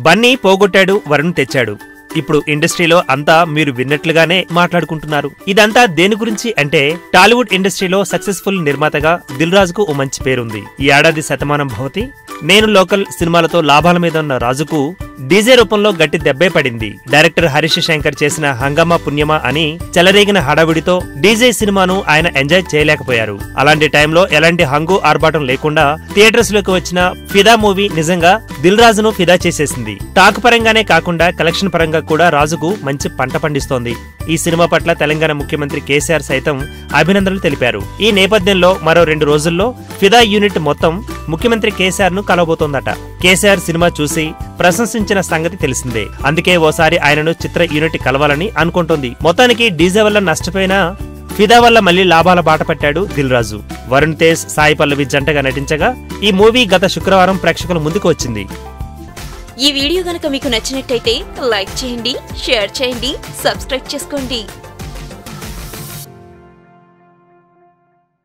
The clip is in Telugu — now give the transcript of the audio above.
బన్నీ పోగొట్టాడు వరుణ్ తెచ్చాడు ఇప్పుడు ఇండస్ట్రీలో అంతా మీరు విన్నట్లుగానే మాట్లాడుకుంటున్నారు ఇదంతా దేని గురించి అంటే టాలీవుడ్ ఇండస్ట్రీలో సక్సెస్ఫుల్ నిర్మాతగా దిల్ రాజుకు ఓ మంచి పేరుంది ఈ ఏడాది శతమానం భవతి నేను లోకల్ సినిమాలతో లాభాల మీద ఉన్న రాజుకు డీజే రూపంలో గట్టి దెబ్బే పడింది డైరెక్టర్ హరీష్ శంకర్ చేసిన హంగామా పుణ్యమా అని చెలరేగిన హడావిడితో డీజే సినిమాను ఆయన ఎంజాయ్ చేయలేకపోయారు అలాంటి టైంలో ఎలాంటి హంగు ఆర్భాటం లేకుండా థియేటర్స్ లోకి వచ్చిన ఫిదా మూవీ నిజంగా దిల్ రాజును ఫిదా చేసేసింది టాక్ పరంగానే కాకుండా కలెక్షన్ పరంగా కూడా రాజుకు మంచి పంట పండిస్తోంది ఈ సినిమా పట్ల తెలంగాణ ముఖ్యమంత్రి కేసీఆర్ సైతం అభినందనలు తెలిపారు ఈ నేపథ్యంలో మరో రెండు రోజుల్లో ఫిదా యూనిట్ మొత్తం ముఖ్యమంత్రి కేసీఆర్ ను కలవబోతోందట కేసీఆర్ సినిమా చూసి ప్రశంసించిన సంగతి తెలిసిందే అందుకే ఓసారి ఆయనను చిత్ర యూనిట్ కలవాలని అనుకుంటోంది మొత్తానికి డీజే వల్ల నష్టపోయిన ఫిదా వల్ల మళ్లీ లాభాల బాట పట్టాడు దిల్ రాజు వరుణ్ తేజ్ సాయి పల్లవి జంటగా నటించగా ఈ మూవీ గత శుక్రవారం ప్రేక్షకుల ముందుకు వచ్చింది ఈ వీడియో గనక మీకు నచ్చినట్టయితే లైక్ చేయండి షేర్ చేయండి సబ్స్క్రైబ్ చేసుకోండి